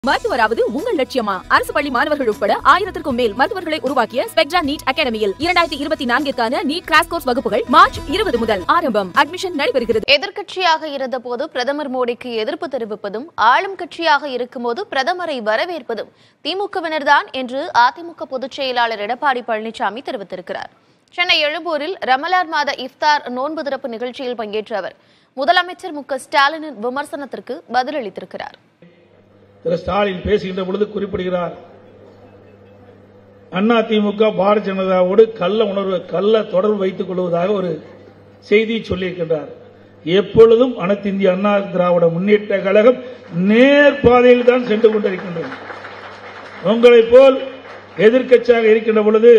மருத்துவராவது உங்கள் லட்சியமா அரசு பள்ளி மாணவர்கள் உட்பட ஆயிரத்திற்கும் மேல் மருத்துவர்களை உருவாக்கிய ஸ்பெக்ட்ரா நீட் அகாடமியில் இரண்டாயிரத்தி இருபத்தி நான்கிற்கான நீட் கிராஸ் கோர்ஸ் வகுப்புகள் மார்ச் இருபது முதல் ஆரம்பம் அட்மிஷன் நடைபெறுகிறது எதிர்க்கட்சியாக இருந்தபோது பிரதமர் மோடிக்கு எதிர்ப்பு தெரிவிப்பதும் ஆளும் கட்சியாக இருக்கும்போது பிரதமரை வரவேற்பதும் திமுகவினர்தான் என்று அதிமுக பொதுச் செயலாளர் எடப்பாடி பழனிசாமி தெரிவித்திருக்கிறார் சென்னை எழும்பூரில் ரமலான் மாத இஃப்தார் நோன்பு திறப்பு நிகழ்ச்சியில் பங்கேற்ற அவர் முதலமைச்சர் மு க ஸ்டாலினின் விமர்சனத்திற்கு பதிலளித்திருக்கிறார் திரு ஸ்டாலின் பேசுகின்ற பொழுது குறிப்பிடுகிறார் அண்ணா திமுக பாரதிய ஜனதாவோடு கள்ள உணர்வு கள்ள தொடர்பு வைத்துக் கொள்வதாக ஒரு செய்தி சொல்லியிருக்கின்றார் எப்பொழுதும் அனைத்து இந்திய அண்ணா திராவிட முன்னேற்ற கழகம் நேர் பாதையில் தான் சென்று கொண்டிருக்கின்றது உங்களைப் போல் எதிர்க்கட்சியாக இருக்கின்ற பொழுது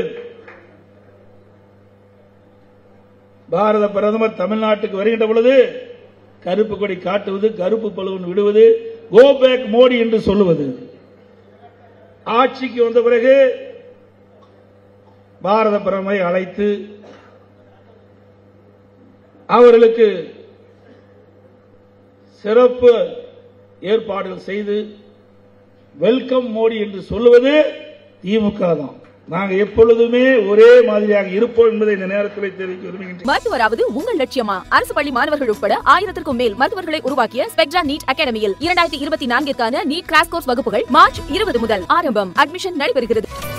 பாரத பிரதமர் தமிழ்நாட்டுக்கு வருகின்ற பொழுது கருப்பு கொடி காட்டுவது கருப்பு பழுவன் விடுவது கோ பேக் மோடி என்று சொல்லுவது ஆட்சிக்கு வந்த பிறகு பாரத பிரதமரை அழைத்து அவர்களுக்கு சிறப்பு ஏற்பாடுகள் செய்து வெல்கம் மோடி என்று சொல்லுவது திமுக தான் நாங்கள் எப்பொழுதுமே ஒரே மாதிரியாக இருப்போம் என்பதை இந்த நேரத்தில் தெரிவிக்க விரும்புகின்றேன் மருத்துவராவது உங்கள் லட்சியமா அரசு பள்ளி மாணவர்கள் உட்பட ஆயிரத்திற்கும் மேல் மருத்துவர்களை உருவாக்கிய ஸ்பெக்ட்ரா நீட் அகாடமியில் இரண்டாயிரத்தி இருபத்தி நான்கிற்கான நீட் கிராஸ் கோர்ஸ் வகுப்புகள் மார்ச் இருபது முதல் ஆரம்பம் அட்மிஷன் நடைபெறுகிறது